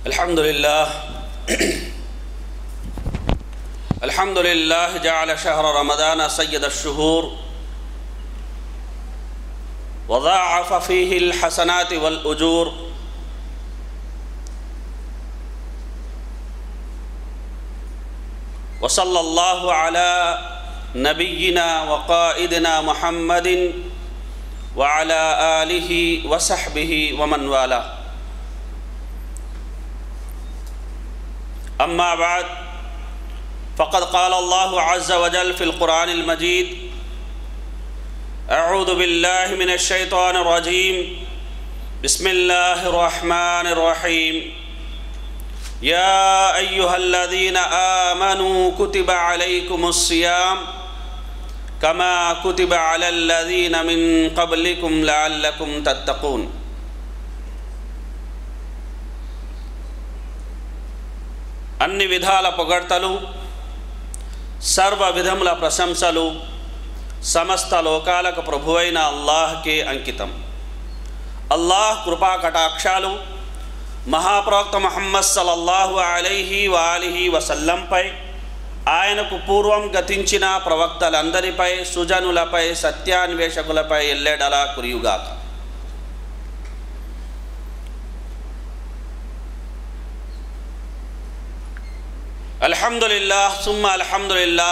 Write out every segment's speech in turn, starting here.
الحمد لله الحمد لله جعل شهر رمضان سيد الشهور وضاعف فيه الحسنات والأجور وصلى الله على نبينا وقائدنا محمد وعلى آله وصحبه ومن والاه أما بعد فقد قال الله عز وجل في القرآن المجيد أعوذ بالله من الشيطان الرجيم بسم الله الرحمن الرحيم يا أيها الذين آمنوا كتب عليكم الصيام كما كتب على الذين من قبلكم لعلكم تتقون అన్ని విధాల పొగడ్తలు సర్వ విధముల ప్రశంసలు సమస్త లోకాలకు ప్రభువైన అల్లాహ్కే అంకితం అల్లాహ్ కృపా కటాక్షాలు మహాప్రవక్త మహమ్మద్ సల్లల్లాహు అలైహి వాలిహి వసల్లంపై ఆయనకు పూర్వం గతించిన ప్రవక్తలందరిపై సుజనులపై సత్యాన్వేషకులపై ఎల్లెడలా కురియుగాక అల్హమ్దులిల్లా సుమ్మ అల్హమ్దులిల్లా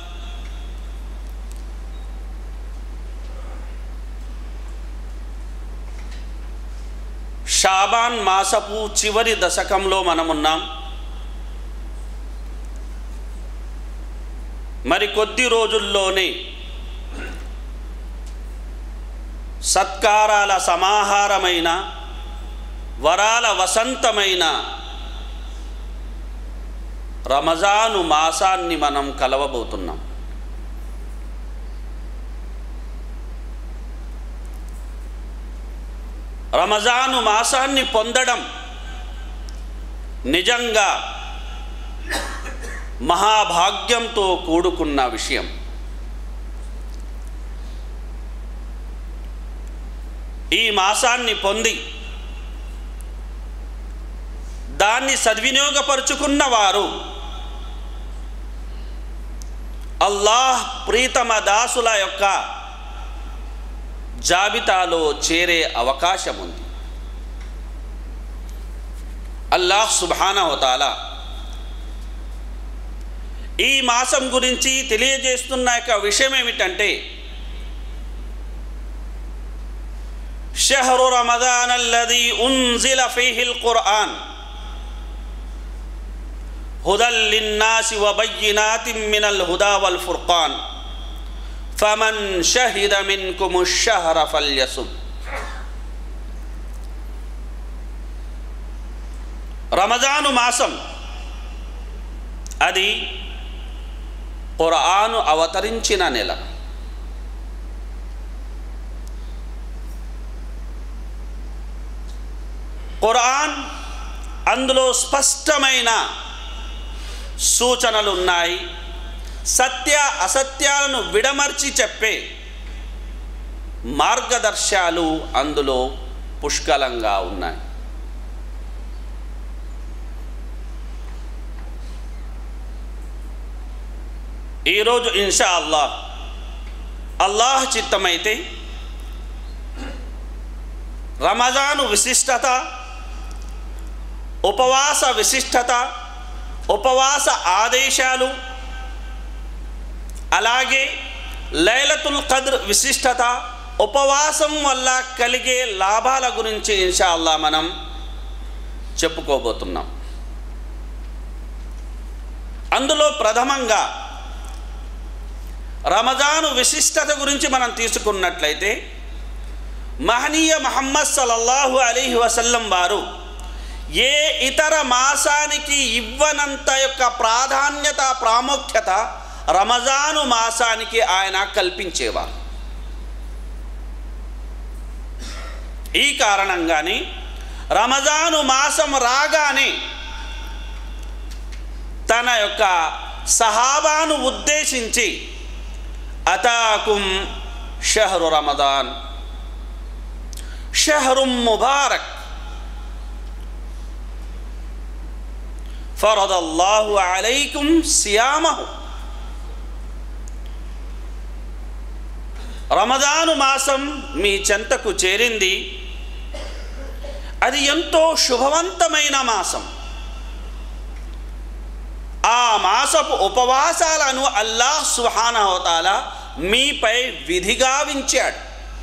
షాబాన్ మాసపు చివరి దశకంలో మనమున్నాం మరి కొద్ది రోజుల్లోనే సత్కారాల సమాహారమైన వరాల వసంతమైన రమజాను మాసాన్ని మనం కలవబోతున్నాం రమజాను మాసాన్ని పొందడం నిజంగా మహాభాగ్యంతో కూడుకున్న విషయం ఈ మాసాన్ని పొంది దాన్ని సద్వినియోగపరుచుకున్న వారు అల్లాహ్ ప్రీతమ దాసుల యొక్క జాబితాలో చేరే అవకాశం ఉంది అల్లాహ్ సుబానహోతాలా ఈ మాసం గురించి తెలియజేస్తున్న యొక్క విషయం ఏమిటంటే షహరు రమదాన్ అల్లది ఉన్జిల ఫీహిల్ ఖుర్ఆన్ هدى للناس وبينات من الهدى والفرقان فمن شهد منكم الشهر فليصم రమజాను మాసం అది ఖురాను అవతరించిన నెల ఖురాన్ అందులో స్పష్టమైన సూచనలు ఉన్నాయి సత్య అసత్యాలను విడమర్చి చెప్పే మార్గదర్శాలు అందులో పుష్కలంగా ఉన్నాయి ఈరోజు ఇన్షా అల్లాహ్ అల్లాహ్ చిత్తమైతే రమజాను విశిష్టత ఉపవాస విశిష్టత ఉపవాస ఆదేశాలు అలాగే లైలతుల్ ఖద్ర్ విశిష్టత ఉపవాసం వల్ల కలిగే లాభాల గురించి ఇన్షాల్లా మనం చెప్పుకోబోతున్నాం అందులో ప్రథమంగా రమజాను విశిష్టత గురించి మనం తీసుకున్నట్లయితే మహనీయ మహమ్మద్ సల్లల్లాహు అలీహి వసల్లం వారు ఏ ఇతర మాసానికి ఇవ్వనంత యొక్క ప్రాధాన్యత ప్రాముఖ్యత రమజాను మాసానికి ఆయన కల్పించేవారు ఈ కారణంగానే రమజాను మాసం రాగానే తన యొక్క సహాబాను ఉద్దేశించి అతాకుం షహరు రమదాన్ షహరుం ముబారక్ ఫరదల్లాహు అలైకుం సియామహు రమదాను మాసం మీ చెంతకు చేరింది అది ఎంతో శుభవంతమైన మాసం ఆ మాసపు ఉపవాసాలను అల్లాహ్ సుహానహోతాల మీపై విధిగా వించాడు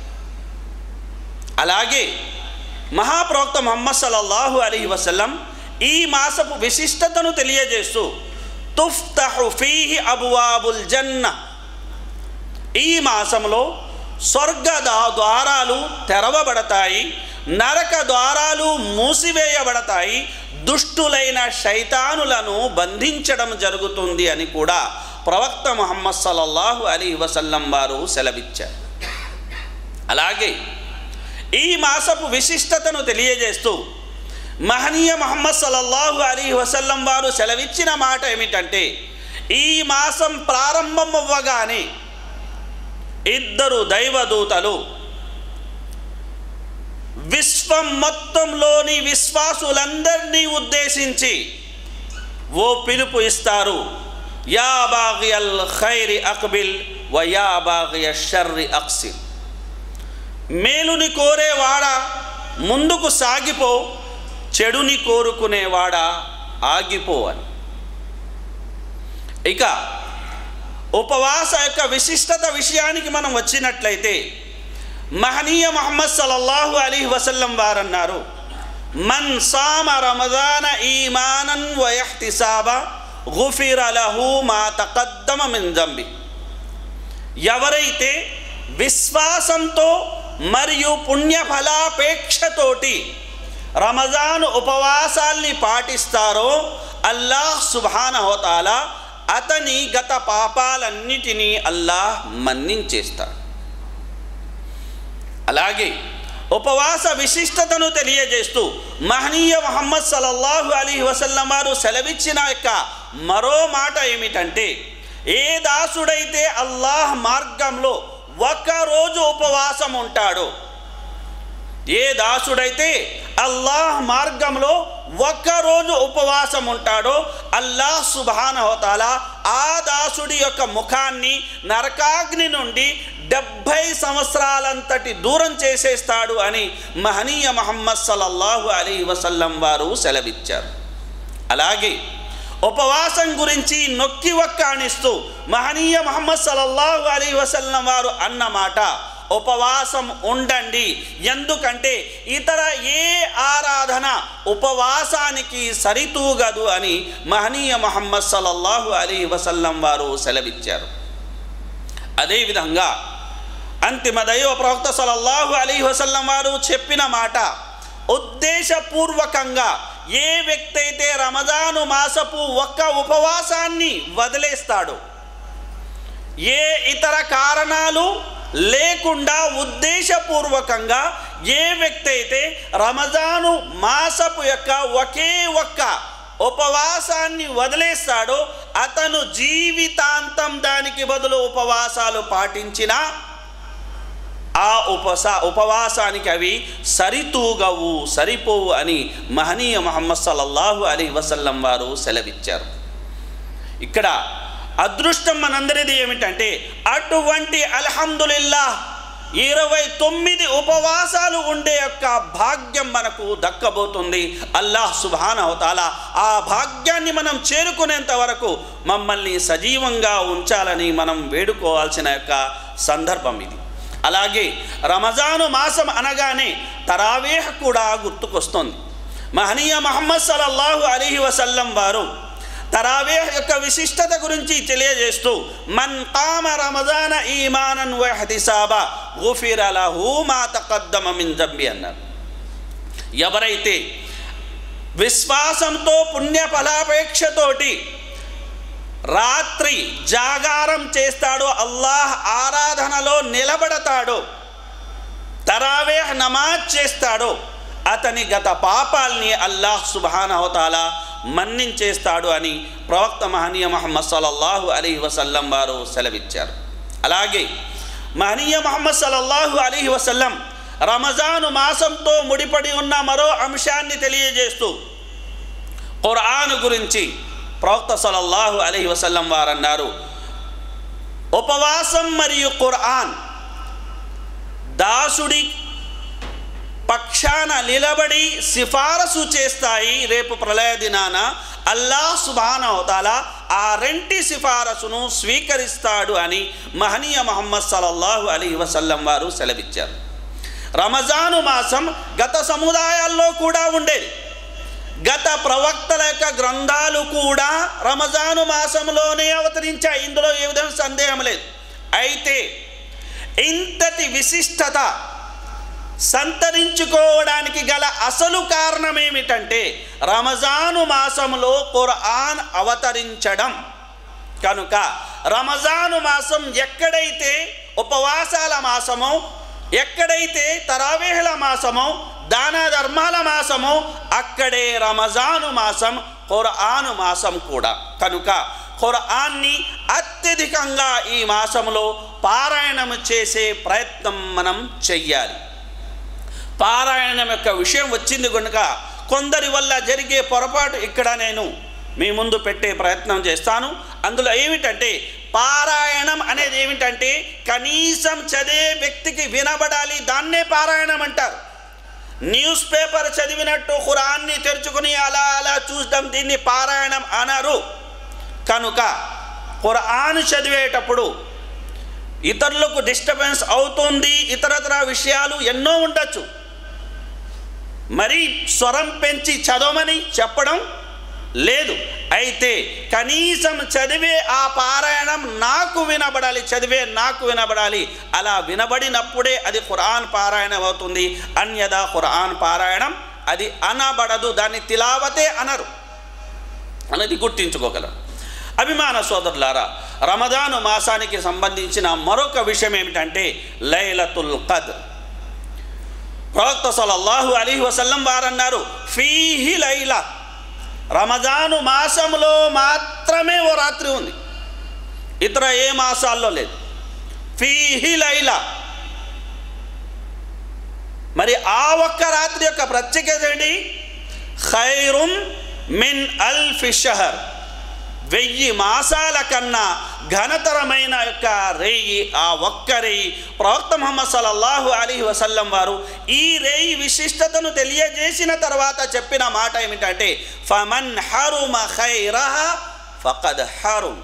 అలాగే మహాప్రవక్త ముహమ్మద్ సల్లల్లాహు అలీ వసల్లం ఈ మాసపు విశిష్టతను తెలియజేస్తూ తుఫ్తహు ఫీహి అబువాబుల్ జన్న ఈ మాసంలో స్వర్గ దా- ద్వారాలు తెరవబడతాయి నరక ద్వారాలు మూసివేయబడతాయి దుష్టులైన శైతానులను బంధించడం జరుగుతుంది అని కూడా ప్రవక్త ముహమ్మద్ సల్లల్లాహు అలీ వసల్లం వారు సెలవిచ్చారు అలాగే ఈ మాసపు విశిష్టతను తెలియజేస్తూ మహనీయ మహమ్మద్ సల్లల్లాహు అలీ వసల్లం వారు సెలవిచ్చిన మాట ఏమిటంటే ఈ మాసం ప్రారంభం అవ్వగానే ఇద్దరు దైవదూతలు విశ్వం మొత్తంలోని విశ్వాసులందరినీ ఉద్దేశించి ఓ పిలుపు ఇస్తారు యా బాగియల్ ఖైరి అక్బిల్ వ యా బాగియ షర్రి అక్సిల్ మేలుని కోరేవాడా ముందుకు సాగిపో చెడుని కోరుకునేవాడా ఆగిపో అని ఇక ఉపవాస యొక్క విశిష్టత విషయానికి మనం వచ్చినట్లయితే మహనీయ మహమ్మద్ సల్లల్లాహు అలీ వసల్లం వారన్నారు మన్ సామ రమదాన ఈమానన్ వయహ్తిసాబ గుఫిర లహు మా తకద్దమ మిన్ జంబి ఎవరైతే విశ్వాసంతో మరియు పుణ్యఫలాపేక్షతోటి రమజాన్ ఉపవాసాల్ని పాటిస్తారో అల్లాహ్ సుబానహోతాల అతని గత పాపాలన్నిటినీ అల్లాహ్ మన్నించేస్తాడు అలాగే ఉపవాస విశిష్టతను తెలియజేస్తూ మహనీయ మహమ్మద్ సల్లల్లాహు అలీ వసల్లం వారు సెలవిచ్చిన యొక్క మరో మాట ఏమిటంటే ఏ దాసుడైతే అల్లాహ్ మార్గంలో ఒక్కరోజు ఉపవాసం ఉంటాడో ఏ దాసుడైతే అల్లాహ్ మార్గంలో ఒక్కరోజు ఉపవాసం ఉంటాడో అల్లాహ్ సుబాన హోతాల ఆ దాసుడి యొక్క ముఖాన్ని నరకాగ్ని నుండి డెబ్భై సంవత్సరాలంతటి దూరం చేసేస్తాడు అని మహనీయ మహమ్మద్ సల్లల్లాహు అలీ వసల్లం వారు సెలవిచ్చారు అలాగే ఉపవాసం గురించి నొక్కి వక్కాణిస్తూ మహనీయ మహమ్మద్ సల్లల్లాహు అలీ వసల్లం వారు అన్నమాట ఉపవాసం ఉండండి ఎందుకంటే ఇతర ఏ ఆరాధన ఉపవాసానికి సరితూగదు అని మహనీయ మహమ్మద్ సల్లల్లాహు అలీ వసల్లం వారు సెలవిచ్చారు అదేవిధంగా అంతిమ దైవ ప్రవక్త సల్లల్లాహు అలీ వసల్లం వారు చెప్పిన మాట ఉద్దేశపూర్వకంగా ఏ వ్యక్తి అయితే రమజాను మాసపు ఒక్క ఉపవాసాన్ని వదిలేస్తాడో ఏ ఇతర కారణాలు లేకుండా ఉద్దేశపూర్వకంగా ఏ వ్యక్తి అయితే రమజాను మాసపు యొక్క ఒకే ఒక్క ఉపవాసాన్ని వదిలేస్తాడో అతను జీవితాంతం దానికి బదులు ఉపవాసాలు పాటించినా ఆ ఉపసా ఉపవాసానికి అవి సరితూగవు సరిపోవు అని మహనీయ మహమ్మద్ సల్లల్లాహు అలీ వసల్లం వారు సెలవిచ్చారు ఇక్కడ అదృష్టం మనందరిది ఏమిటంటే అటువంటి అల్హమ్దులిల్లా ఇరవై తొమ్మిది ఉపవాసాలు ఉండే యొక్క భాగ్యం మనకు దక్కబోతుంది అల్లాహ్ సుబానవతాల ఆ భాగ్యాన్ని మనం చేరుకునేంత వరకు మమ్మల్ని సజీవంగా ఉంచాలని మనం వేడుకోవాల్సిన యొక్క సందర్భం ఇది అలాగే రమజాను మాసం అనగానే తరావేహ్ కూడా గుర్తుకొస్తుంది మహనీయ మహమ్మద్ సల్లల్లాహు అలీహి వసల్లం వారు తరావేహ్ యొక్క విశిష్టత గురించి తెలియజేస్తూ మన్ కామ రమజాన ఈమానన్ వహతిసాబా గుఫిర లహు మా తకద్దమ మిన్ జంబి అన్నారు ఎవరైతే విశ్వాసంతో పుణ్యఫలాపేక్షతోటి రాత్రి జాగారం చేస్తాడో అల్లాహ్ ఆరాధనలో నిలబడతాడో తరావేహ్ నమాజ్ చేస్తాడో అతని గత పాపాల్ని అల్లాహ్ సుబానవతాల మన్నించేస్తాడు అని ప్రవక్త మహనీయ మహమ్మద్ సల్లల్లాహు అలీ వసల్లం వారు సెలవిచ్చారు అలాగే మహనీయ మహమ్మద్ సల్లల్లాహు అలీ వసల్లం రమజాను మాసంతో ముడిపడి ఉన్న మరో అంశాన్ని తెలియజేస్తూ ఖురాన్ గురించి ప్రవక్త సలల్లాహు అలైహి వసల్లం వారు అన్నారు ఉపవాసం మరియు ఖురాన్ దాసుడి పక్షాన నిలబడి సిఫారసు చేస్తాయి రేపు ప్రళయ దినాన అల్లా సుబానవతాల ఆ రెంటి సిఫారసును స్వీకరిస్తాడు అని మహనీయ మహమ్మద్ సల్లల్లాహు అలీ వసల్లం వారు సెలవిచ్చారు రమజాను మాసం గత సముదాయాల్లో కూడా ఉండేది గత ప్రవక్తల యొక్క గ్రంథాలు కూడా రమజాను మాసంలోనే అవతరించాయి ఇందులో ఏ విధమైన సందేహం లేదు అయితే ఇంతటి విశిష్టత సంతరించుకోవడానికి గల అసలు కారణం ఏమిటంటే రమజాను మాసంలో ఖురాన్ అవతరించడం కనుక రమజాను మాసం ఎక్కడైతే ఉపవాసాల మాసమో ఎక్కడైతే తరావేహల మాసమో దాన ధర్మాల మాసమో అక్కడే రమజాను మాసం ఖురాను మాసం కూడా కనుక ఖురాన్ని అత్యధికంగా ఈ మాసంలో పారాయణం చేసే ప్రయత్నం మనం చెయ్యాలి పారాయణం యొక్క విషయం వచ్చింది కనుక కొందరి వల్ల జరిగే పొరపాటు ఇక్కడ నేను మీ ముందు పెట్టే ప్రయత్నం చేస్తాను అందులో ఏమిటంటే పారాయణం అనేది ఏమిటంటే కనీసం చదివే వ్యక్తికి వినబడాలి దాన్నే పారాయణం అంటారు న్యూస్ పేపర్ చదివినట్టు ఖురాన్ని తెరుచుకుని అలా అలా చూడడం దీన్ని పారాయణం అనరు కనుక ఖురాన్ చదివేటప్పుడు ఇతరులకు డిస్టర్బెన్స్ అవుతుంది ఇతరతర విషయాలు ఎన్నో ఉండొచ్చు మరి స్వరం పెంచి చదవమని చెప్పడం లేదు అయితే కనీసం చదివే ఆ పారాయణం నాకు వినబడాలి చదివే నాకు వినబడాలి అలా వినబడినప్పుడే అది ఖురాన్ పారాయణం అవుతుంది అన్యదా ఖురాన్ పారాయణం అది అనబడదు దాన్ని తిలావతే అనరు అనేది గుర్తించుకోగలరు అభిమాన సోదరులారా రమదాను మాసానికి సంబంధించిన మరొక విషయం ఏమిటంటే లైలతుల్ కద్ ప్రవక్త సలల్లాహు అలీ వసల్లం వారు అన్నారు ఫీహి లైలా రమజాను మాసంలో మాత్రమే ఓ రాత్రి ఉంది ఇతర ఏ మాసాల్లో లేదు ఫీహి లైలా మరి ఆ ఒక్క రాత్రి యొక్క ప్రత్యేకత ఏంటి ఖైరున్ మిన్ అల్ ఫిషహర్ వెయ్యి మాసాల కన్నా ఘనతరమైన యొక్క రేయి ఆ ఒక్క రేయి ప్రవక్త ముహమ్మద్ సల్లల్లాహు అలీ వసల్లం వారు ఈ రేయి విశిష్టతను తెలియజేసిన తర్వాత చెప్పిన మాట ఏమిటంటే ఫమన్ హరుమ ఖైరహ ఫకద్ హరుమ్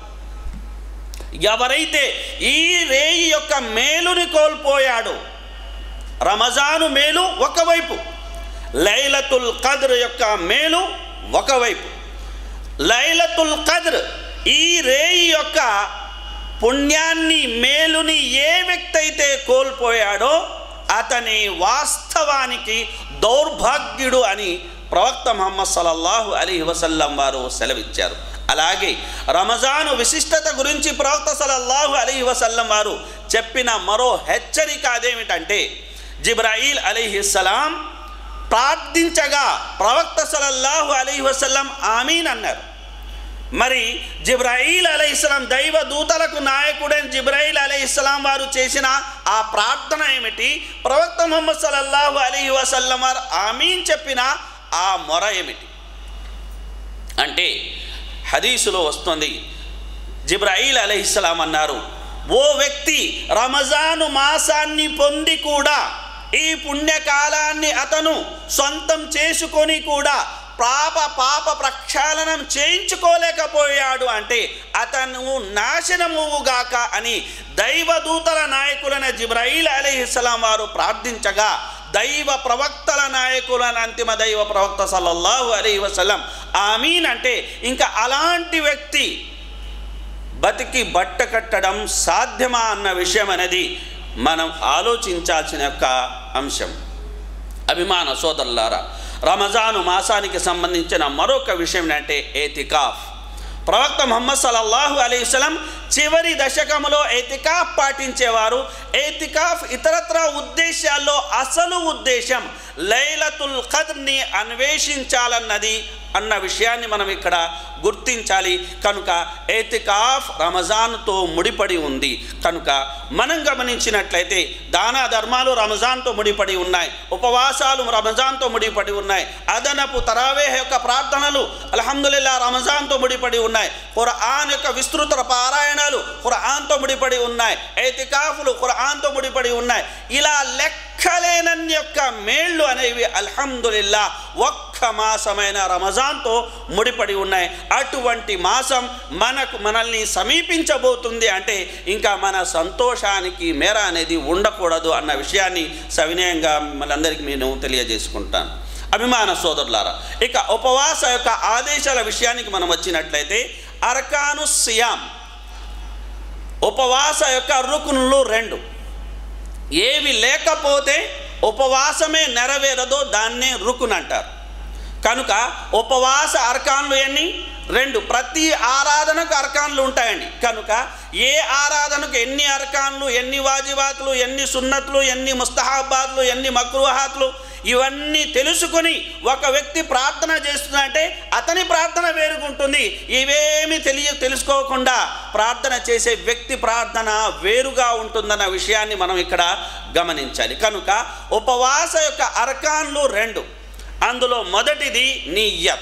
ఎవరైతే ఈ రేయి యొక్క మేలుని కోల్పోయాడో రమజాను మేలు ఒకవైపు లైలతుల్ కద్ర్ యొక్క మేలు ఒకవైపు లైలతుల్ కద్ర్ ఈ రేయి యొక్క పుణ్యాన్ని మేలుని ఏ వ్యక్తి అయితే కోల్పోయాడో అతని వాస్తవానికి దౌర్భాగ్యుడు అని ప్రవక్త ముహమ్మద్ సల్లల్లాహు అలీ వసల్లం వారు సెలవిచ్చారు అలాగే రమజాను విశిష్టత గురించి ప్రవక్త సల్లల్లాహు అలీ వసల్లం వారు చెప్పిన మరో హెచ్చరిక అదేమిటంటే జిబ్రాయిల్ అలీహిస్సలాం ప్రార్థించగా ప్రవక్త సలల్లాహు అలీ వసల్లం ఆమీన్ అన్నారు మరి జిబ్రాయిల్ అలైహిస్లాం దైవ దూతలకు నాయకుడైన జిబ్రాయిల్ అలైహిస్లాం వారు చేసిన ఆ ప్రార్థన ఏమిటి ప్రవక్త ముహమ్మద్ సల్లల్లాహు అలీ వసల్లం వారు ఆమీన్ చెప్పిన ఆ మొర ఏమిటి అంటే హదీసులో వస్తుంది జిబ్రాయిల్ అలైహిస్లాం అన్నారు ఓ వ్యక్తి రమజాను మాసాన్ని పొంది కూడా ఈ పుణ్యకాలాన్ని అతను సొంతం చేసుకొని కూడా పాప పాప ప్రక్షాళనం చేయించుకోలేకపోయాడు అంటే అతను నాశనముగాక అని దైవదూతల నాయకులైన జిబ్రాయిల్ అలీహిస్లాం వారు ప్రార్థించగా దైవ ప్రవక్తల నాయకులైన అంతిమ దైవ ప్రవక్త సల్లల్లాహు అలీ వసలం ఆమీన్ అంటే ఇంకా అలాంటి వ్యక్తి బతికి బట్ట కట్టడం సాధ్యమా అన్న విషయం అనేది మనం ఆలోచించాల్సిన యొక్క అంశం అభిమాన సోదరులారా రమజాను మాసానికి సంబంధించిన మరొక విషయం ఏంటంటే ఏతికాఫ్ ప్రవక్త ముహమ్మద్ సల్లల్లాహు అలైవలం చివరి దశకంలో ఏతికాఫ్ పాటించేవారు ఏతికాఫ్ ఇతరత్ర ఉద్దేశాల్లో అసలు ఉద్దేశం లైలతుల్ ఖద్ర్ని అన్వేషించాలన్నది అన్న విషయాన్ని మనం ఇక్కడ గుర్తించాలి కనుక ఏతికాఫ్ రమజాన్తో ముడిపడి ఉంది కనుక మనం గమనించినట్లయితే దాన ధర్మాలు రమజాన్తో ముడిపడి ఉన్నాయి ఉపవాసాలు రమజాన్తో ముడిపడి ఉన్నాయి అదనపు తరావేహ్ యొక్క ప్రార్థనలు అల్హమ్దుల్లా రమజాన్తో ముడిపడి ఉన్నాయి ఖురాన్ యొక్క విస్తృత పారాయణాలు ఖురాన్తో ముడిపడి ఉన్నాయి ఏతికాఫ్లు ఖురాన్తో ముడిపడి ఉన్నాయి ఇలా లెక్కలేనన్ని యొక్క మేళ్ళు అనేవి అల్హమ్దుల్లా ఒక్క మాసమైన రమజాన్తో ముడిపడి ఉన్నాయి అటువంటి మాసం మనకు మనల్ని సమీపించబోతుంది అంటే ఇంకా మన సంతోషానికి మేర అనేది ఉండకూడదు అన్న విషయాన్ని సవినయంగా మనందరికీ నేను తెలియజేసుకుంటాను అభిమాన సోదరులారా ఇక ఉపవాస యొక్క ఆదేశాల విషయానికి మనం వచ్చినట్లయితే అర్కాను సియాం ఉపవాస యొక్క రుకునులు రెండు ఏవి లేకపోతే ఉపవాసమే నెరవేరదో దాన్నే రుకున్ అంటారు కనుక ఉపవాస అర్కాన్లు ఎన్ని రెండు ప్రతి ఆరాధనకు అర్కాన్లు ఉంటాయండి కనుక ఏ ఆరాధనకు ఎన్ని అర్కాన్లు ఎన్ని వాజిబాతులు ఎన్ని సున్నతులు ఎన్ని ముస్తహాబాద్లు ఎన్ని మక్రుహాత్లు ఇవన్నీ తెలుసుకొని ఒక వ్యక్తి ప్రార్థన చేస్తుందంటే అతని ప్రార్థన వేరుగుంటుంది ఇవేమి తెలియ తెలుసుకోకుండా ప్రార్థన చేసే వ్యక్తి ప్రార్థన వేరుగా ఉంటుందన్న విషయాన్ని మనం ఇక్కడ గమనించాలి కనుక ఉపవాస యొక్క అర్కాన్లు రెండు అందులో మొదటిది నియ్యత్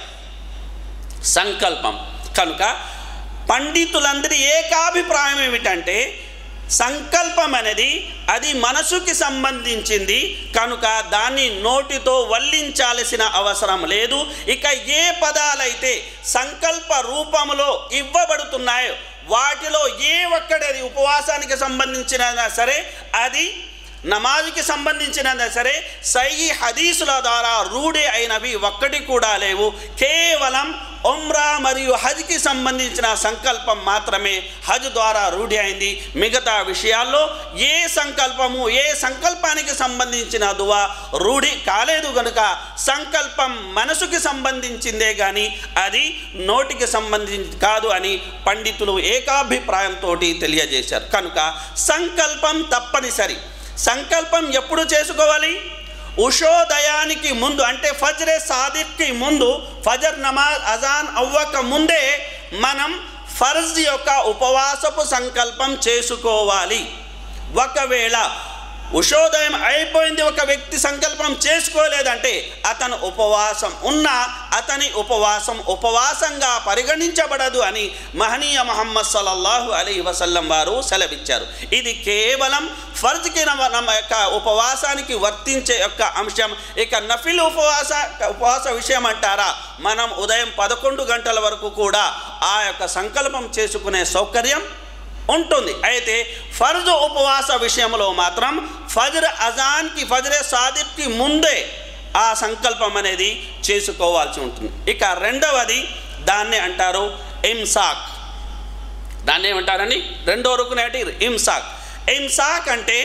సంకల్పం కనుక పండితులందరి ఏకాభిప్రాయం ఏమిటంటే సంకల్పం అనేది అది మనసుకి సంబంధించింది కనుక దాన్ని నోటితో వల్లించాల్సిన అవసరం లేదు ఇక ఏ పదాలైతే సంకల్ప రూపంలో ఇవ్వబడుతున్నాయో వాటిలో ఏ ఒక్కడది ఉపవాసానికి సంబంధించిన సరే అది నమాజ్కి సంబంధించినది సరే సై హదీసుల ద్వారా రూఢి అయినవి ఒక్కటి కూడా లేవు కేవలం ఉమ్రా మరియు హజ్కి సంబంధించిన సంకల్పం మాత్రమే హజ్ ద్వారా రూఢి అయింది మిగతా విషయాల్లో ఏ సంకల్పము ఏ సంకల్పానికి సంబంధించిన దువా రూఢి కాలేదు కనుక సంకల్పం మనసుకి సంబంధించిందే కానీ అది నోటికి సంబంధించి కాదు అని పండితులు ఏకాభిప్రాయంతో తెలియజేశారు కనుక సంకల్పం తప్పనిసరి సంకల్పం ఎప్పుడు చేసుకోవాలి ఉషోదయానికి ముందు అంటే ఫజ్రే సాదిక్కి ముందు ఫజర్ నమాజ్ అజాన్ అవ్వక ముందే మనం ఫర్జ్ యొక్క ఉపవాసపు సంకల్పం చేసుకోవాలి ఒకవేళ ఉషోదయం అయిపోయింది ఒక వ్యక్తి సంకల్పం చేసుకోలేదంటే అతను ఉపవాసం ఉన్న అతని ఉపవాసం ఉపవాసంగా పరిగణించబడదు అని మహనీయ మహమ్మద్ సల్లల్లాహు అలీ వసల్లం వారు సెలవిచ్చారు ఇది కేవలం ఫర్జ్కి నమ నమ యొక్క ఉపవాసానికి వర్తించే యొక్క అంశం ఇక నఫిల్ ఉపవాస ఉపవాస విషయం అంటారా మనం ఉదయం పదకొండు గంటల వరకు కూడా ఆ యొక్క సంకల్పం చేసుకునే సౌకర్యం ఉంటుంది అయితే ఫర్జ్ ఉపవాస విషయంలో మాత్రం ఫజర్ అజాన్కి ఫజరే సాదిక్కి ముందే ఆ సంకల్పం అనేది చేసుకోవాల్సి ఉంటుంది ఇక రెండవది దాన్ని అంటారు ఇమ్సాక్ దాన్ని ఏమంటారండి రెండో రుకునేటి ఇమ్సాక్ ఇమ్సాక్ అంటే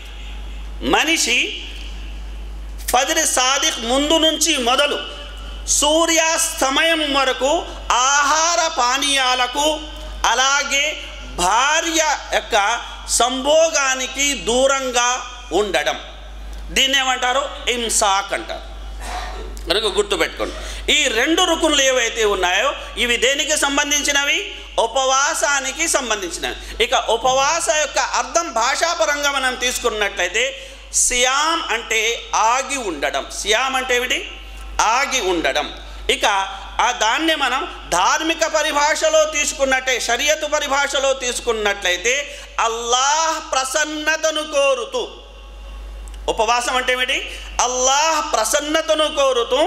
మనిషి ఫజర్ సాదిక్ ముందు నుంచి మొదలు సూర్యాస్తమయం వరకు ఆహార పానీయాలకు అలాగే భార్య యొక్క సంభోగానికి దూరంగా ఉండడం దీన్ని ఏమంటారు ఇమ్సాక్ అంటారు కనుక గుర్తుపెట్టుకోండి ఈ రెండు రుకులు ఏవైతే ఉన్నాయో ఇవి దేనికి సంబంధించినవి ఉపవాసానికి సంబంధించినవి ఇక ఉపవాస యొక్క అర్థం భాషాపరంగా మనం తీసుకున్నట్లయితే సియామ్ అంటే ఆగి ఉండడం సియామ్ అంటే ఏమిటి ఆగి ఉండడం ఇక ఆ దాన్ని మనం ధార్మిక పరిభాషలో తీసుకున్నట్టే షరియతు పరిభాషలో తీసుకున్నట్లయితే అల్లాహ్ ప్రసన్నతను కోరుతూ ఉపవాసం అంటే ఏమిటి అల్లాహ్ ప్రసన్నతను కోరుతూ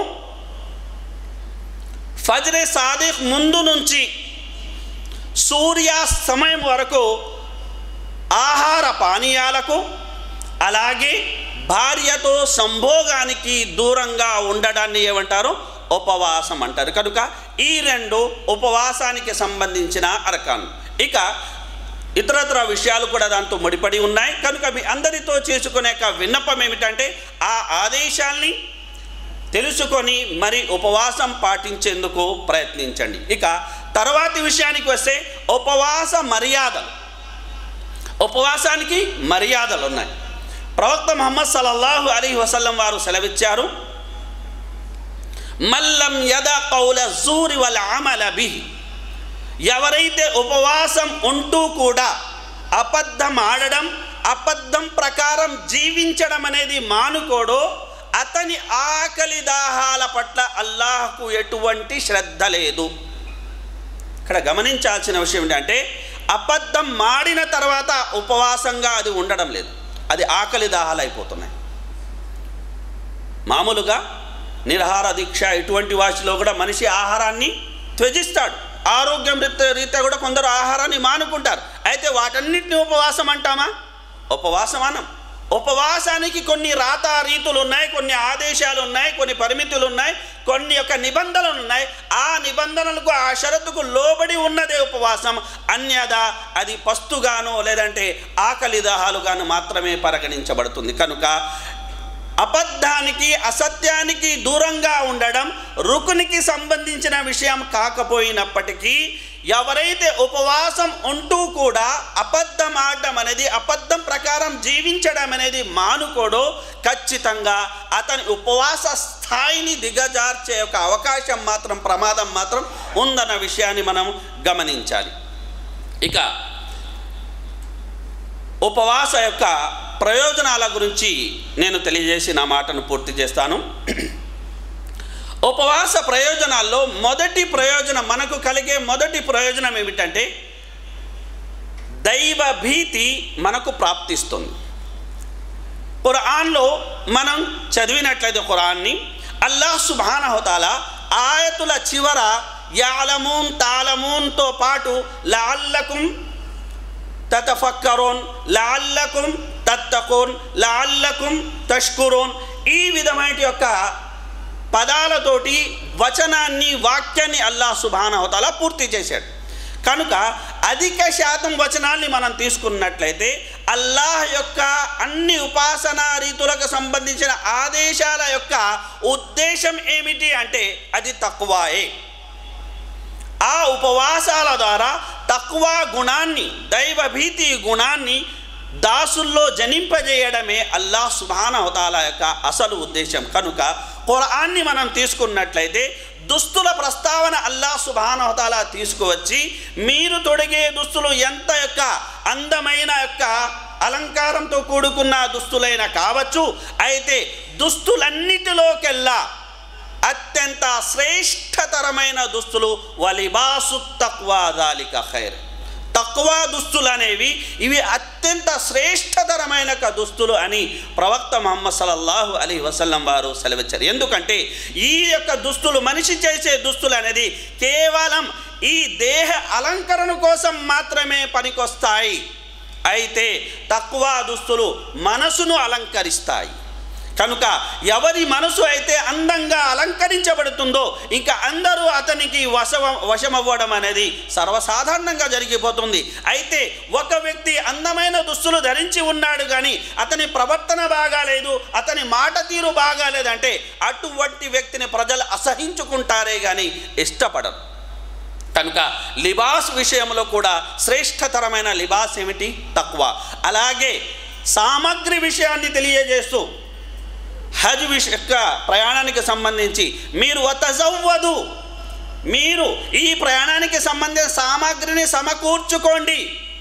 ఫజ్రే సాదిక్ ముందు నుంచి సూర్యాస్తమయం వరకు ఆహార పానీయాలకు అలాగే భార్యతో సంభోగానికి దూరంగా ఉండడాన్ని ఏమంటారు ఉపవాసం అంటారు కనుక ఈ రెండు ఉపవాసానికి సంబంధించిన అరకాను ఇక ఇతరత్ర విషయాలు కూడా దాంతో ముడిపడి ఉన్నాయి కనుక మీ అందరితో చేసుకునే యొక్క విన్నపం ఏమిటంటే ఆ ఆదేశాల్ని తెలుసుకొని మరి ఉపవాసం పాటించేందుకు ప్రయత్నించండి ఇక తర్వాతి విషయానికి వస్తే ఉపవాస మర్యాదలు ఉపవాసానికి మర్యాదలు ఉన్నాయి ప్రవక్త ముహమ్మద్ సల్లల్లాహు అలీ వసల్లం వారు సెలవిచ్చారు మల్లం యద కౌల జూరి వల్ అమల బిహి ఎవరైతే ఉపవాసం ఉంటూ కూడా అబద్ధం ఆడడం అబద్ధం ప్రకారం జీవించడం అనేది మానుకోడో అతని ఆకలి దాహాల పట్ల అల్లాహకు ఎటువంటి శ్రద్ధ లేదు ఇక్కడ గమనించాల్సిన విషయం ఏంటంటే అబద్ధం మాడిన తర్వాత ఉపవాసంగా అది ఉండడం లేదు అది ఆకలి దాహాలు అయిపోతున్నాయి మామూలుగా నిరహార దీక్ష ఇటువంటి వాటిలో కూడా మనిషి ఆహారాన్ని త్యజిస్తాడు ఆరోగ్యం రీత్యా రీత్యా కూడా కొందరు ఆహారాన్ని మానుకుంటారు అయితే వాటన్నిటిని ఉపవాసం అంటామా ఉపవాసం అనం ఉపవాసానికి కొన్ని రాత రీతులు ఉన్నాయి కొన్ని ఆదేశాలు ఉన్నాయి కొన్ని పరిమితులు ఉన్నాయి కొన్ని యొక్క నిబంధనలు ఉన్నాయి ఆ నిబంధనలకు ఆ షరతుకు లోబడి ఉన్నదే ఉపవాసం అన్యదా అది పస్తుగాను లేదంటే ఆకలి దాహాలుగాను మాత్రమే పరిగణించబడుతుంది కనుక అబద్ధానికి అసత్యానికి దూరంగా ఉండడం రుకునికి సంబంధించిన విషయం కాకపోయినప్పటికీ ఎవరైతే ఉపవాసం ఉంటూ కూడా అబద్ధం ఆడడం అనేది అబద్ధం ప్రకారం జీవించడం అనేది మానుకోడో ఖచ్చితంగా అతని ఉపవాస స్థాయిని దిగజార్చే ఒక అవకాశం మాత్రం ప్రమాదం మాత్రం ఉందన్న విషయాన్ని మనం గమనించాలి ఇక ఉపవాస యొక్క ప్రయోజనాల గురించి నేను తెలియజేసి నా మాటను పూర్తి చేస్తాను ఉపవాస ప్రయోజనాల్లో మొదటి ప్రయోజనం మనకు కలిగే మొదటి ప్రయోజనం ఏమిటంటే దైవ భీతి మనకు ప్రాప్తిస్తుంది ఖురాన్లో మనం చదివినట్లయితే ఖురాన్ని అల్లాహ్ సుబానహతాల ఆయతుల చివర యాలమూన్ తాలమూన్తో పాటు లాల్లకుం తతఫక్కరోన్ లాల్లకుం తత్తకోన్ లాల్లకుం తష్కురోన్ ఈ విధమైన యొక్క పదాలతోటి వచనాన్ని వాక్యాన్ని అల్లాహ్ సుబానవతాల పూర్తి చేశాడు కనుక అధిక శాతం వచనాల్ని మనం తీసుకున్నట్లయితే అల్లాహ్ యొక్క అన్ని ఉపాసనా రీతులకు సంబంధించిన ఆదేశాల యొక్క ఉద్దేశం ఏమిటి అంటే అది తక్కువాయే ఆ ఉపవాసాల ద్వారా తక్కువ గుణాన్ని దైవభీతి గుణాన్ని దాసుల్లో జనింపజేయడమే అల్లాహ్ సుబానవతాల యొక్క అసలు ఉద్దేశం కనుక ఖురాన్ని మనం తీసుకున్నట్లయితే దుస్తుల ప్రస్తావన అల్లాహ్ సుబానవతాల తీసుకువచ్చి మీరు తొడిగే దుస్తులు ఎంత యొక్క అందమైన యొక్క అలంకారంతో కూడుకున్న దుస్తులైన కావచ్చు అయితే దుస్తులన్నిటిలోకెల్లా అత్యంత శ్రేష్టతరమైన దుస్తులు వలిబాసు తక్వా దాలిక ఖైర్ తక్కువ దుస్తులు అనేవి ఇవి అత్యంత శ్రేష్టతరమైన ఒక దుస్తులు అని ప్రవక్త మహమ్మద్ సల్లల్లాహు అలీ వసల్లం వారు సెలవిచ్చారు ఎందుకంటే ఈ యొక్క దుస్తులు మనిషి చేసే దుస్తులు అనేది కేవలం ఈ దేహ అలంకరణ కోసం మాత్రమే పనికొస్తాయి అయితే తక్కువ దుస్తులు మనసును అలంకరిస్తాయి కనుక ఎవరి మనసు అయితే అందంగా అలంకరించబడుతుందో ఇంకా అందరూ అతనికి వశవ వశమవ్వడం అనేది సర్వసాధారణంగా జరిగిపోతుంది అయితే ఒక వ్యక్తి అందమైన దుస్తులు ధరించి ఉన్నాడు కానీ అతని ప్రవర్తన బాగాలేదు అతని మాట తీరు బాగాలేదంటే అటువంటి వ్యక్తిని ప్రజలు అసహించుకుంటారే కానీ ఇష్టపడరు కనుక లిబాస్ విషయంలో కూడా శ్రేష్టతరమైన లిబాస్ ఏమిటి తక్కువ అలాగే సామగ్రి విషయాన్ని తెలియజేస్తూ హజ్ విష యొక్క ప్రయాణానికి సంబంధించి మీరు వతజవ్వదు మీరు ఈ ప్రయాణానికి సంబంధించిన సామాగ్రిని సమకూర్చుకోండి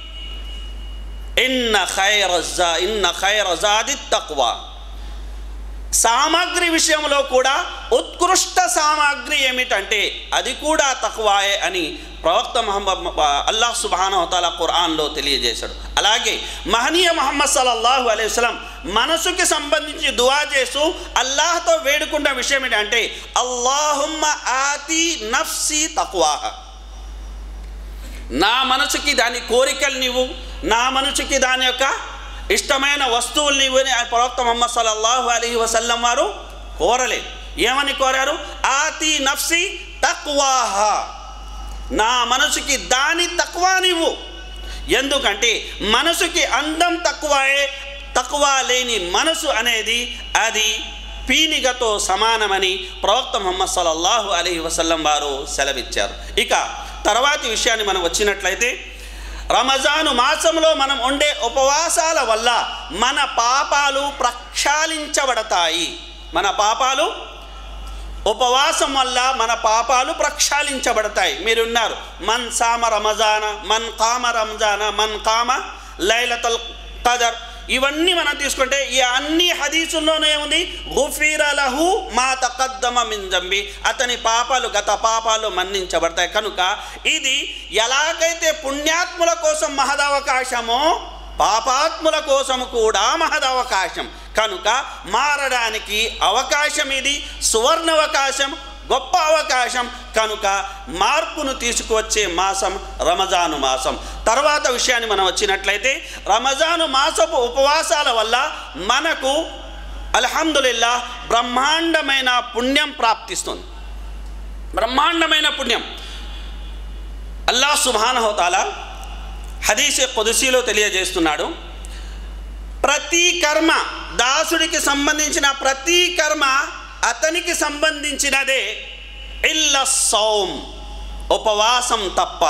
ఇన్న ఖైర జా ఇన్న ఖైర జాది తక్కువ సామాగ్రి విషయంలో కూడా ఉత్కృష్ట సామాగ్రి ఏమిటంటే అది కూడా తక్కువాయే అని ప్రవక్త మహమ్మద్ అల్లాహ్ సుబానవతాల ఖురాన్లో తెలియజేశాడు అలాగే మహనీయ మహమ్మద్ సల్లల్లాహు అలైహి వసల్లం మనసుకి సంబంధించి దువా చేస్తూ అల్లాహ్తో వేడుకున్న విషయం ఏంటంటే అల్లాహుమ్మ ఆతి నఫ్సి తక్కువాహ నా మనసుకి దాని కోరికలు నీవు నా మనసుకి దాని యొక్క ఇష్టమైన వస్తువులు నీవు అని ఆ ప్రవక్త మొహమ్మద్ సల్లల్లాహు అలీ వసల్లం వారు కోరలేదు ఏమని కోరారు ఆతి నఫ్సి తక్వాహ నా మనసుకి దాని తక్కువ నీవు ఎందుకంటే మనసుకి అందం తక్కువే తక్కువ లేని మనసు అనేది అది పీనిగతో సమానమని ప్రవక్త ముహమ్మద్ సల్లల్లాహు అలీ వసల్లం వారు సెలవిచ్చారు ఇక తర్వాతి విషయాన్ని మనం వచ్చినట్లయితే రమజాను మాసంలో మనం ఉండే ఉపవాసాల వల్ల మన పాపాలు ప్రక్షాళించబడతాయి మన పాపాలు ఉపవాసం వల్ల మన పాపాలు ప్రక్షాళించబడతాయి మీరున్నారు మన్ సామ రమజాన మన్ కామ రంజాన మన్ కామ లైలతల్ కదర్ ఇవన్నీ మనం తీసుకుంటే ఈ అన్ని హదీసుల్లోనే ఉంది గుఫీర లహు మా తకద్దమ మిన్ జంబి అతని పాపాలు గత పాపాలు మన్నించబడతాయి కనుక ఇది ఎలాగైతే పుణ్యాత్ముల కోసం మహదవకాశమో పాపాత్ముల కోసం కూడా మహదవకాశం కనుక మారడానికి అవకాశం ఇది సువర్ణవకాశం గొప్ప అవకాశం కనుక మార్పును తీసుకువచ్చే మాసం రమజాను మాసం తర్వాత విషయాన్ని మనం వచ్చినట్లయితే రమజాను మాసపు ఉపవాసాల వల్ల మనకు అల్హమ్దులిల్లా బ్రహ్మాండమైన పుణ్యం ప్రాప్తిస్తుంది బ్రహ్మాండమైన పుణ్యం అల్లా సుభానహోతాల హదీసే కొదుసీలో తెలియజేస్తున్నాడు ప్రతి కర్మ దాసుడికి సంబంధించిన ప్రతి కర్మ అతనికి సంబంధించినదే ఇల్ల సౌం ఉపవాసం తప్ప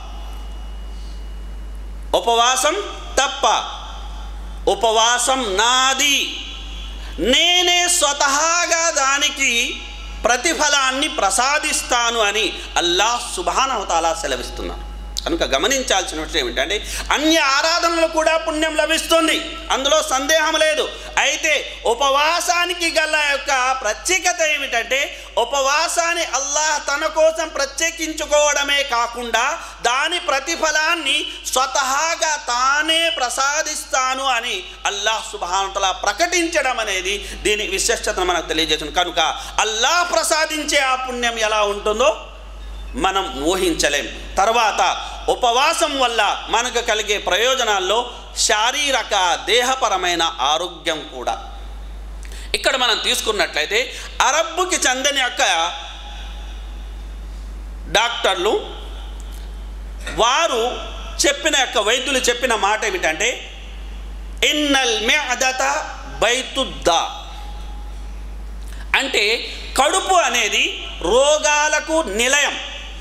ఉపవాసం తప్ప ఉపవాసం నాది నేనే స్వతహాగా దానికి ప్రతిఫలాన్ని ప్రసాదిస్తాను అని అల్లాహ్ సుబానవతాలా సెలవిస్తున్నాను కనుక గమనించాల్సిన విషయం ఏంటంటే అన్య ఆరాధనలు కూడా పుణ్యం లభిస్తుంది అందులో సందేహం లేదు అయితే ఉపవాసానికి గల యొక్క ప్రత్యేకత ఏమిటంటే ఉపవాసాన్ని అల్లాహ్ తన కోసం ప్రత్యేకించుకోవడమే కాకుండా దాని ప్రతిఫలాన్ని స్వతహాగా తానే ప్రసాదిస్తాను అని అల్లాహ్ సుభానతల ప్రకటించడం అనేది దీని విశిష్టతను మనకు తెలియజేస్తుంది కనుక అల్లాహ్ ప్రసాదించే ఆ పుణ్యం ఎలా ఉంటుందో మనం ఊహించలేం తర్వాత ఉపవాసం వల్ల మనకు కలిగే ప్రయోజనాల్లో శారీరక దేహపరమైన ఆరోగ్యం కూడా ఇక్కడ మనం తీసుకున్నట్లయితే అరబ్బుకి చెందని యొక్క డాక్టర్లు వారు చెప్పిన యొక్క వైద్యులు చెప్పిన మాట ఏమిటంటే ఇన్నల్ మెదత బైతుద్దా అంటే కడుపు అనేది రోగాలకు నిలయం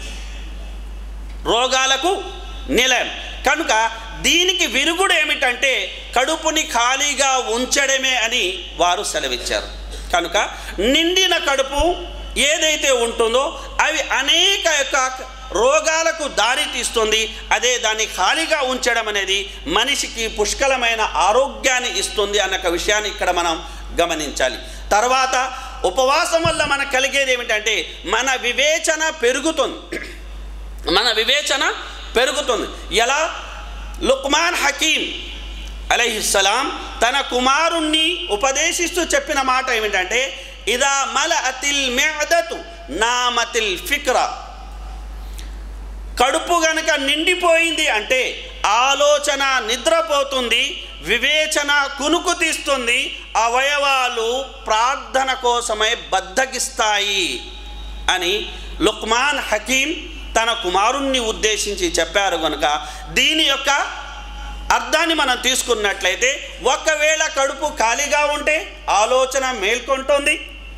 రోగాలకు నిలయం కనుక దీనికి విరుగుడు ఏమిటంటే కడుపుని ఖాళీగా ఉంచడమే అని వారు సెలవిచ్చారు కనుక నిండిన కడుపు ఏదైతే ఉంటుందో అవి అనేక యొక్క రోగాలకు దారి తీస్తుంది అదే దాన్ని ఖాళీగా ఉంచడం అనేది మనిషికి పుష్కలమైన ఆరోగ్యాన్ని ఇస్తుంది అన్న ఒక విషయాన్ని ఇక్కడ మనం గమనించాలి తర్వాత ఉపవాసం వల్ల మనకు కలిగేది ఏమిటంటే మన వివేచన పెరుగుతుంది మన వివేచన పెరుగుతుంది ఎలా లుక్మాన్ హకీం అలైహిస్సలాం తన కుమారుణ్ణి ఉపదేశిస్తూ చెప్పిన మాట ఏమిటంటే ఇదా మల అతిల్ మెదతు నామతిల్ ఫిక్ర కడుపు గనక నిండిపోయింది అంటే ఆలోచన నిద్రపోతుంది వివేచన కునుకు తీస్తుంది అవయవాలు ప్రార్థన కోసమై బద్దకిస్తాయి అని లుక్మాన్ హకీం తన కుమారుణ్ణి ఉద్దేశించి చెప్పారు కనుక దీని యొక్క అర్థాన్ని మనం తీసుకున్నట్లయితే ఒకవేళ కడుపు ఖాళీగా ఉంటే ఆలోచన మేల్కొంటుంది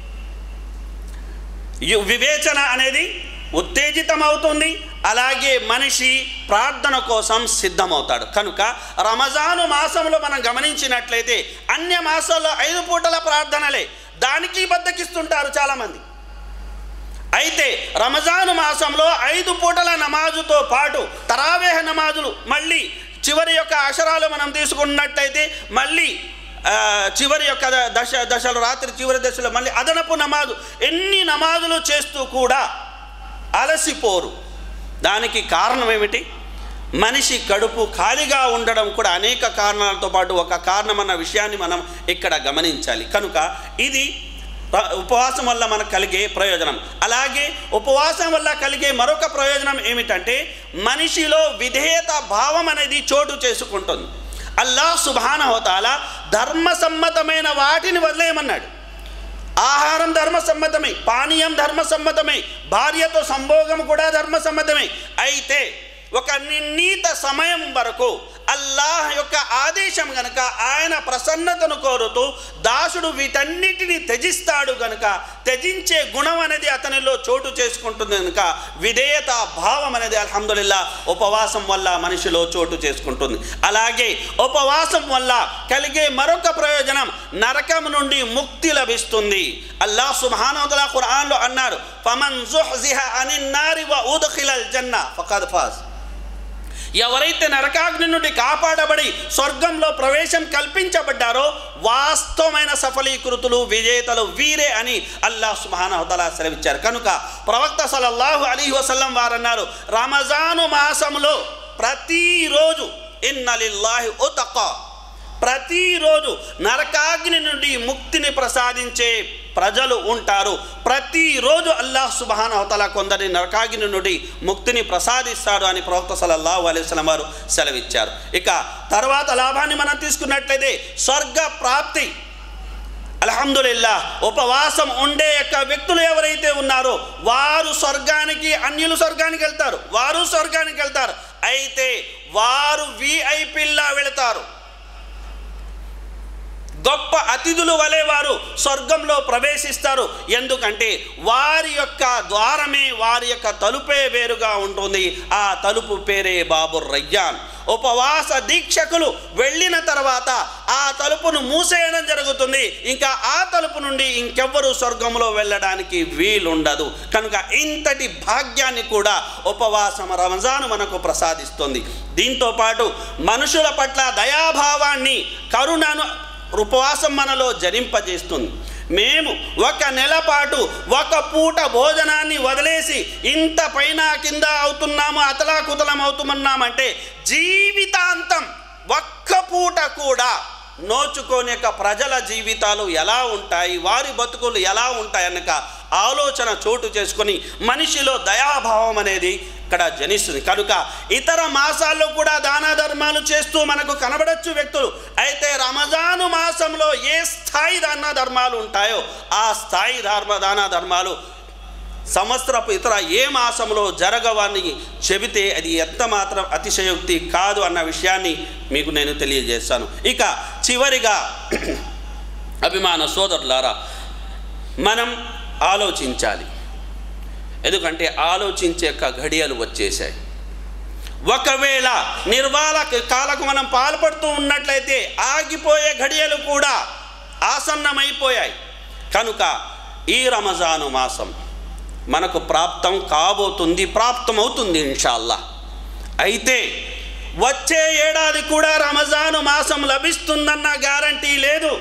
యు- వివేచన అనేది ఉత్తేజితమవుతుంది అలాగే మనిషి ప్రార్థన కోసం సిద్ధమవుతాడు కనుక రమజాను మాసంలో మనం గమనించినట్లయితే అన్య మాసాల్లో ఐదు పూటల ప్రార్థనలే దానికి బద్దకిస్తుంటారు చాలామంది అయితే రమజాను మాసంలో ఐదు పూటల నమాజుతో పాటు తరావేహ నమాజులు మళ్ళీ చివరి యొక్క అక్షరాలు మనం తీసుకున్నట్టయితే మళ్ళీ ఆ, చివరి యొక్క ద- దశ దశలు రాత్రి చివరి దశలో మళ్ళీ అదనపు నమాజు ఎన్ని నమాజులు చేస్తూ కూడా అలసిపోరు దానికి కారణం ఏమిటి మనిషి కడుపు ఖాళీగా ఉండడం కూడా అనేక కారణాలతో పాటు ఒక కారణం అన్న విషయాన్ని మనం ఇక్కడ గమనించాలి కనుక ఇది ర- ఉపవాసం వల్ల మనకు కలిగే ప్రయోజనం అలాగే ఉపవాసం వల్ల కలిగే మరొక ప్రయోజనం ఏమిటంటే మనిషిలో విధేయత భావం అనేది చోటు చేసుకుంటుంది అల్లాహ్ సుబానహోతాల ధర్మసమ్మతమైన వాటిని వదిలేయమన్నాడు ఆహారం ధర్మసమ్మతమే పానీయం ధర్మసమ్మతమే భార్యతో సంభోగం కూడా ధర్మసమ్మతమే అయితే ఒక నిర్ణీత సమయం వరకు అల్లాహ్ యొక్క ఆదేశం గనుక ఆయన ప్రసన్నతను కోరుతూ దాసుడు వీటన్నిటిని త్యజిస్తాడు గనుక త్యజించే గుణం అనేది అతనిలో చోటు చేసుకుంటుంది కనుక విధేయత భావం అనేది అల్హమ్దుల్లా ఉపవాసం వల్ల మనిషిలో చోటు చేసుకుంటుంది అలాగే ఉపవాసం వల్ల కలిగే మరొక ప్రయోజనం నరకం నుండి ముక్తి లభిస్తుంది అల్లాహ్ సుబ్హానహు ఖురాన్లో అన్నారు ఫమన్ జుహ్జిహ అనిన్ నారి వ ఉద్ఖిలల్ జన్న ఫఖద్ ఫాజ్ ఎవరైతే నరకాగ్ని నుండి కాపాడబడి స్వర్గంలో ప్రవేశం కల్పించబడ్డారో వాస్తవమైన సఫలీకృతులు విజేతలు వీరే అని అల్లాహ్ సుబానహతలా సెలవిచ్చారు కనుక ప్రవక్త సలల్లాహు అలీ వసల్లం వారు అన్నారు రమజాను మాసంలో ప్రతిరోజు ఇన్నలిల్లాహి ఉతక ప్రతిరోజు నరకాగ్ని నుండి ముక్తిని ప్రసాదించే ప్రజలు ఉంటారు ప్రతిరోజు అల్లాహ్ సుబహాన్ అవతల కొందరి నరకాగ్ని నుండి ముక్తిని ప్రసాదిస్తాడు అని ప్రవక్త సలల్లాహు అలైహి వసల్లం వారు సెలవిచ్చారు ఇక తర్వాత లాభాన్ని మనం తీసుకున్నట్లయితే స్వర్గ ప్రాప్తి అల్హమ్దుల్లా ఉపవాసం ఉండే యొక్క వ్యక్తులు ఎవరైతే ఉన్నారో వారు స్వర్గానికి అన్యులు స్వర్గానికి వెళ్తారు వారు స్వర్గానికి వెళ్తారు అయితే వారు విఐపిల్లా వెళతారు గొప్ప అతిథులు వలె వారు స్వర్గంలో ప్రవేశిస్తారు ఎందుకంటే వారి యొక్క ద్వారమే వారి యొక్క తలుపే వేరుగా ఉంటుంది ఆ తలుపు పేరే బాబు రయ్యాన్ ఉపవాస దీక్షకులు వెళ్ళిన తర్వాత ఆ తలుపును మూసేయడం జరుగుతుంది ఇంకా ఆ తలుపు నుండి ఇంకెవ్వరు స్వర్గంలో వెళ్ళడానికి వీలుండదు కనుక ఇంతటి భాగ్యాన్ని కూడా ఉపవాసం రంజాను మనకు ప్రసాదిస్తుంది దీంతో పాటు మనుషుల పట్ల దయాభావాన్ని కరుణను ఉపవాసం మనలో జరింపజేస్తుంది మేము ఒక నెల పాటు ఒక పూట భోజనాన్ని వదిలేసి ఇంత పైన కింద అవుతున్నాము అతలాకుతలం అవుతున్నామంటే జీవితాంతం ఒక్క పూట కూడా నోచుకోని యొక్క ప్రజల జీవితాలు ఎలా ఉంటాయి వారి బతుకులు ఎలా ఉంటాయి అన్నక ఆలోచన చోటు చేసుకొని మనిషిలో దయాభావం అనేది ఇక్కడ జనిస్తుంది కనుక ఇతర మాసాల్లో కూడా దాన ధర్మాలు చేస్తూ మనకు కనబడచ్చు వ్యక్తులు అయితే రమజాను మాసంలో ఏ స్థాయి దాన ధర్మాలు ఉంటాయో ఆ స్థాయి ధర్మ దాన ధర్మాలు సంవత్సరపు ఇతర ఏ మాసంలో జరగవని చెబితే అది ఎంత మాత్రం అతిశయోక్తి కాదు అన్న విషయాన్ని మీకు నేను తెలియజేస్తాను ఇక చివరిగా అభిమాన సోదరులారా మనం ఆలోచించాలి ఎందుకంటే ఆలోచించే యొక్క ఘడియలు వచ్చేసాయి ఒకవేళ నిర్వాల కాలకు మనం పాల్పడుతూ ఉన్నట్లయితే ఆగిపోయే ఘడియలు కూడా ఆసన్నమైపోయాయి కనుక ఈ రమజాను మాసం మనకు ప్రాప్తం కాబోతుంది ప్రాప్తమవుతుంది ఇన్షాల్లా అయితే వచ్చే ఏడాది కూడా రమజాను మాసం లభిస్తుందన్న గ్యారంటీ లేదు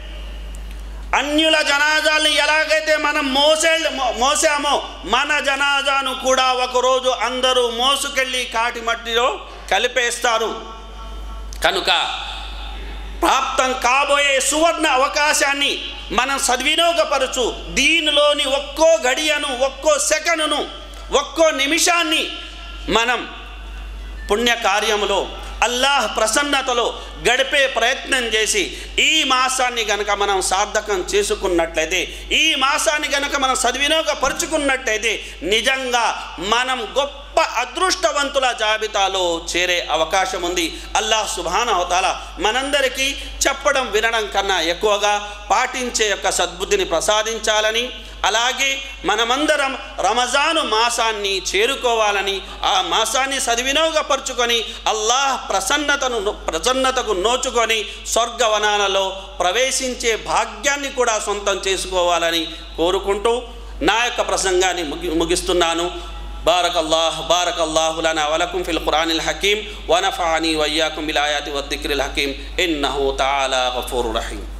అన్యుల జనాజాల్ని ఎలాగైతే మనం మోసే మోసామో మన జనాజాను కూడా ఒకరోజు అందరూ మోసుకెళ్ళి కాటి మట్టిలో కలిపేస్తారు కనుక ప్రాప్తం కాబోయే సువర్ణ అవకాశాన్ని మనం సద్వినియోగపరచు దీనిలోని ఒక్కో గడియను ఒక్కో సెకనును ఒక్కో నిమిషాన్ని మనం పుణ్యకార్యములో అల్లాహ్ ప్రసన్నతలో గడిపే ప్రయత్నం చేసి ఈ మాసాన్ని గనక మనం సార్థకం చేసుకున్నట్లయితే ఈ మాసాన్ని గనక మనం సద్వినియోగపరుచుకున్నట్లయితే నిజంగా మనం గొప్ప అదృష్టవంతుల జాబితాలో చేరే అవకాశం ఉంది అల్లాహ్ సుభాన అవతాల మనందరికీ చెప్పడం వినడం కన్నా ఎక్కువగా పాటించే యొక్క సద్బుద్ధిని ప్రసాదించాలని అలాగే మనమందరం రమజాను మాసాన్ని చేరుకోవాలని ఆ మాసాన్ని సద్వినియోగపరుచుకొని అల్లాహ్ ప్రసన్నతను ప్రసన్నతకు నోచుకొని స్వర్గవనాలలో ప్రవేశించే భాగ్యాన్ని కూడా సొంతం చేసుకోవాలని కోరుకుంటూ నా యొక్క ప్రసంగాన్ని ముగి ముగిస్తున్నాను بارك الله بارك الله لنا ولكم في القرآن الحكيم ونفعني وإياكم بالآيات والذكر الحكيم إنه تعالى غفور رحيم